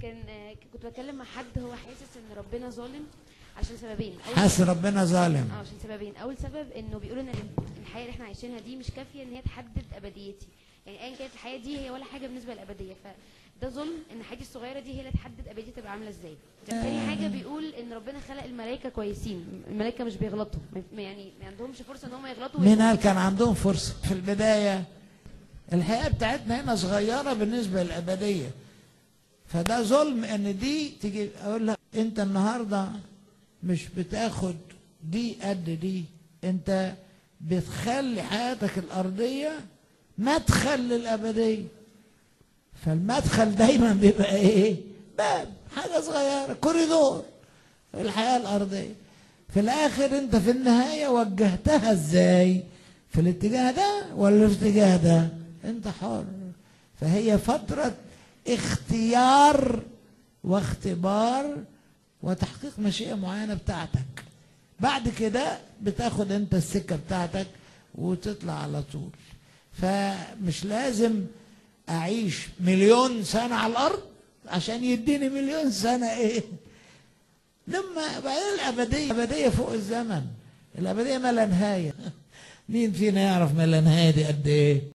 كان آه، كنت بتكلم مع حد هو حاسس ان ربنا ظالم عشان سببين اول حاسس ربنا ظالم اه عشان سببين اول سبب انه بيقول ان الحياه اللي احنا عايشينها دي مش كافيه ان هي تحدد ابديتي يعني ايا كانت الحياه دي هي ولا حاجه بالنسبه للابديه فده ظلم ان حياتي الصغيره دي هي اللي تحدد ابديتي تبقى عامله ازاي تاني حاجه بيقول ان ربنا خلق الملائكه كويسين الملائكه مش بيغلطوا ما- يعني ما عندهمش فرصه ان هم يغلطوا مين ويبقوا قال كان عندهم فرصة في البداية الحياة بتاعتنا هنا صغيرة بالنسبة للأبدية فده ظلم ان دي تيجي اقول لك انت النهاردة مش بتاخد دي قد دي انت بتخلي حياتك الأرضية مدخل للأبدية فالمدخل دايما بيبقى ايه باب حاجة صغيرة كوريدور في الحياة الأرضية في الآخر أنت في النهاية وجهتها إزاي في الاتجاه ده ولا في الاتجاه ده أنت حر فهي فترة اختيار واختبار وتحقيق مشيئة معينة بتاعتك بعد كده بتاخد انت السكة بتاعتك وتطلع على طول فمش لازم اعيش مليون سنة على الارض عشان يديني مليون سنة ايه لما بعدين الابدية الابدية فوق الزمن الابدية ما لا نهاية مين فينا يعرف ما لا نهاية دي قد ايه